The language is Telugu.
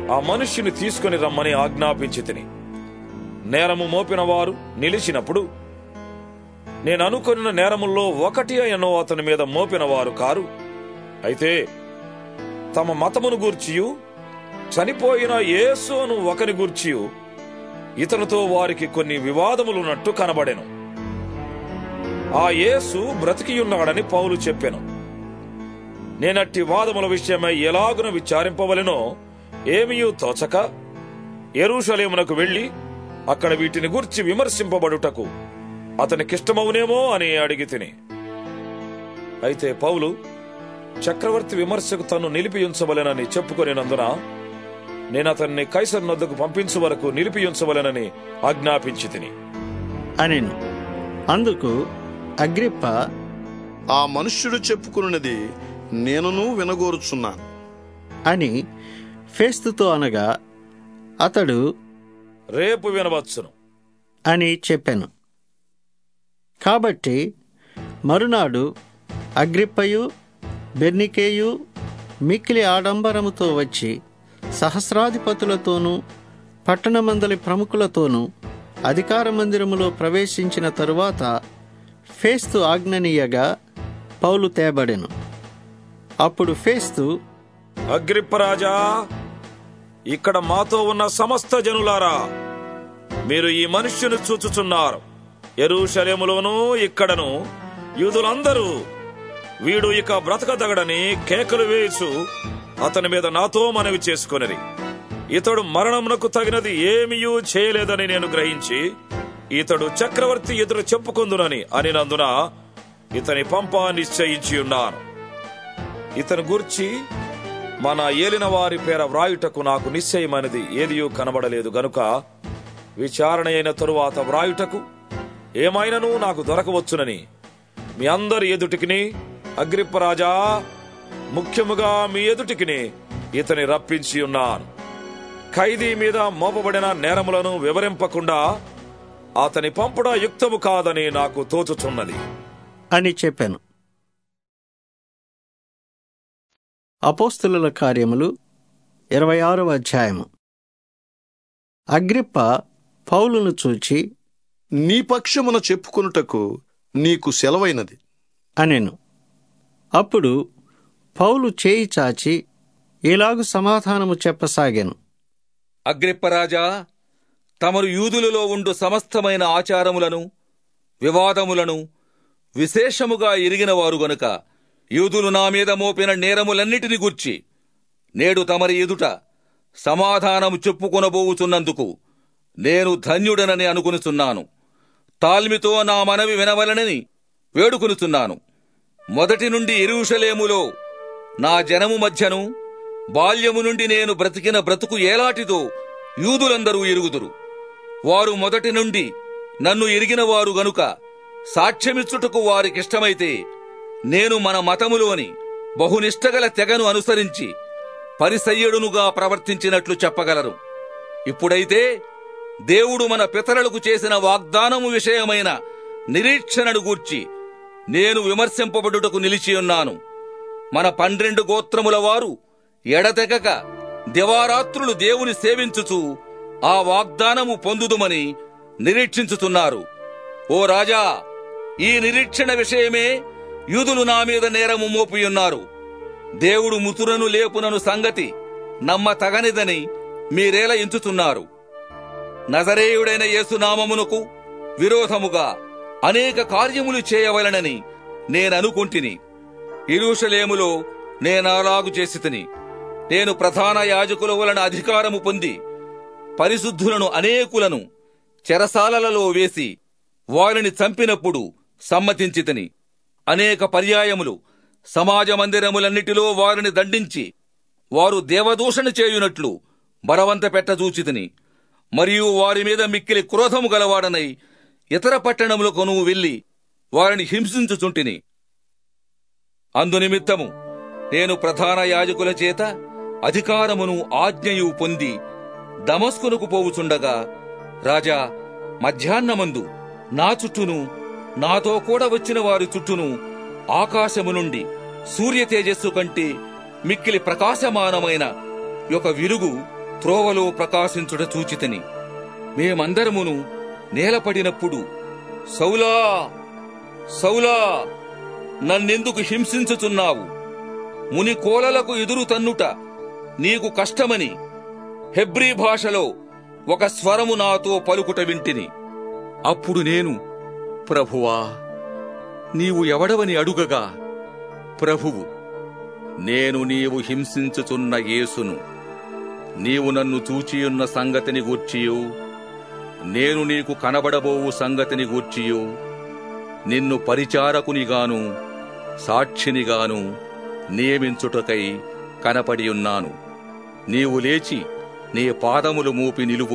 ఆ మనుష్యుని తీసుకుని రమ్మని ఆజ్ఞాపించి తిని నేరము మోపిన వారు నిలిచినప్పుడు నేను అనుకున్న నేరముల్లో ఒకటి అయినో అతని మీద మోపిన వారు కారు అయితే తమ మతమును గూర్చియు చనిపోయిన యేసు అను ఒకరి గూర్చియు ఇతనితో వారికి కొన్ని వివాదములున్నట్టు కనబడెను ఆ యేసు బ్రతికియున్నాడని పౌలు చెప్పెను నేనట్టి వాదముల విషయమై ఎలాగున విచారింపవలెనో ఏమియూ తోచక ఎరుషలేమునకు వెళ్లి అక్కడ వీటిని గూర్చి విమర్శింపబడుటకు అతనికిష్టమవునేమో అని అడిగి తిని అయితే పౌలు చక్రవర్తి విమర్శకు తను నిలిపి ఉంచవలెనని చెప్పుకొనినందున నేను అతన్ని కైసర్ నొద్దకు పంపించు వరకు నిలిపి ఉంచవలెనని ఆజ్ఞాపించి తిని అనెను అందుకు అగ్రిప్ప ఆ మనుష్యుడు చెప్పుకున్నది నేనును వినగోరుచున్నాను అని ఫేస్తుతో అనగా అతడు రేపు వినవచ్చును అని చెప్పాను కాబట్టి మరునాడు అగ్రిప్పయు బెర్నికేయు మిక్కిలి ఆడంబరముతో వచ్చి సహస్రాధిపతులతోనూ పట్టణమందలి ప్రముఖులతోనూ అధికార మందిరములో ప్రవేశించిన తరువాత ఫేస్తు ఆజ్ఞనీయగా పౌలు తేబడెను అప్పుడు ఫేస్తు అగ్రిప్పరాజా ఇక్కడ మాతో ఉన్న సమస్త జనులారా మీరు ఈ మనుష్యుని చూచుచున్నారు ఎరుషలేములోనూ ఇక్కడను యూదులందరూ వీడు ఇక బ్రతకదగడని కేకలు వేయచు అతని మీద నాతో మనవి చేసుకొనిరి ఇతడు మరణమునకు తగినది ఏమీయూ చేయలేదని నేను గ్రహించి ఇతడు చక్రవర్తి ఎదురు చెప్పుకుందునని అనినందున ఇతని పంప నిశ్చయించి ఉన్నాను ఇతని గూర్చి మన ఏలిన వారి పేర వ్రాయుటకు నాకు నిశ్చయమైనది ఏదియూ కనబడలేదు గనుక విచారణ అయిన తరువాత వ్రాయుటకు ఏమైనను నాకు దొరకవచ్చునని మీ అందరి ఎదుటికిని అగ్రిప్పరాజా ముఖ్యముగా మీ ఎదుటికిని ఇతని రప్పించి ఉన్నాను ఖైదీ మీద మోపబడిన నేరములను వివరింపకుండా అతని పంపుట యుక్తము కాదని నాకు తోచుచున్నది అని చెప్పాను అపోస్తుల కార్యములు ఇరవై ఆరవ అధ్యాయము అగ్రిప్ప పౌలును చూచి నీ పక్షమున చెప్పుకొనుటకు నీకు సెలవైనది అనెను అప్పుడు పౌలు చేయి చాచి ఇలాగు సమాధానము చెప్పసాగాను అగ్రిప్పరాజా తమరు యూదులలో ఉండు సమస్తమైన ఆచారములను వివాదములను విశేషముగా ఎరిగిన వారు గనుక యూదులు నా మీద మోపిన నేరములన్నిటిని గూర్చి నేడు తమరి ఎదుట సమాధానము చెప్పుకొనబోవుచున్నందుకు నేను ధన్యుడనని అనుకునుచున్నాను తాల్మితో నా మనవి వినవలనని వేడుకొనుచున్నాను మొదటి నుండి ఎరుషలేములో నా జనము మధ్యను బాల్యము నుండి నేను బ్రతికిన బ్రతుకు ఏలాటిదో యూదులందరూ ఎరుగుదురు వారు మొదటి నుండి నన్ను ఎరిగిన వారు గనుక సాక్ష్యమిచ్చుటకు వారికిష్టమైతే నేను మన మతములోని బహునిష్టగల తెగను అనుసరించి పరిసయ్యుడునుగా ప్రవర్తించినట్లు చెప్పగలరు ఇప్పుడైతే దేవుడు మన పితరులకు చేసిన వాగ్దానము విషయమైన నిరీక్షణను గూర్చి నేను విమర్శింపబడుటకు నిలిచియున్నాను మన పన్నెండు గోత్రముల వారు ఎడతెగక దివారాత్రులు దేవుని సేవించుచు ఆ వాగ్దానము పొందుదుమని నిరీక్షించుతున్నారు ఓ రాజా ఈ నిరీక్షణ విషయమే యూదులు నా మీద నేరము మోపియున్నారు దేవుడు ముతురను లేపునను సంగతి నమ్మ తగనిదని మీరేల ఎంచుతున్నారు నజరేయుడైన యేసునామమునకు విరోధముగా అనేక కార్యములు చేయవలనని నేననుకుంటిని ఇరుషలేములో నేనలాగు చేసి తిని నేను ప్రధాన యాజకుల వలన అధికారము పొంది పరిశుద్ధులను అనేకులను చెరసాలలలో వేసి వారిని చంపినప్పుడు సమ్మతించితిని అనేక పర్యాయములు సమాజ మందిరములన్నిటిలో వారిని దండించి వారు దేవదూషణ చేయునట్లు బలవంత పెట్టజూచితిని మరియు వారి మీద మిక్కిలి క్రోధము గలవాడనై ఇతర పట్టణములకు నువ్వు వెళ్లి వారిని హింసించుచుంటిని అందునిమిత్తము నేను ప్రధాన యాజకుల చేత అధికారమును ఆజ్ఞయు పొంది దమస్కునకు పోవుచుండగా రాజా మధ్యాహ్నమందు నా చుట్టూను నాతో కూడా వచ్చిన వారి చుట్టూను ఆకాశము నుండి సూర్య తేజస్సు కంటే మిక్కిలి ప్రకాశమానమైన ఒక విరుగు త్రోవలో ప్రకాశించుట చూచితిని మేమందరమును నేలపడినప్పుడు సౌలా సౌలా నన్నెందుకు హింసించుచున్నావు ముని కోలలకు ఎదురు తన్నుట నీకు కష్టమని హెబ్రీ భాషలో ఒక స్వరము నాతో పలుకుట వింటిని అప్పుడు నేను ప్రభువా నీవు ఎవడవని అడుగగా ప్రభువు నేను నీవు హింసించుచున్న యేసును నీవు నన్ను చూచియున్న సంగతిని గూర్చియు నేను నీకు కనబడబోవు సంగతిని గూర్చియు నిన్ను పరిచారకునిగాను సాక్షినిగాను నియమించుటకై కనపడి ఉన్నాను నీవు లేచి నీ పాదములు మోపి నిలువు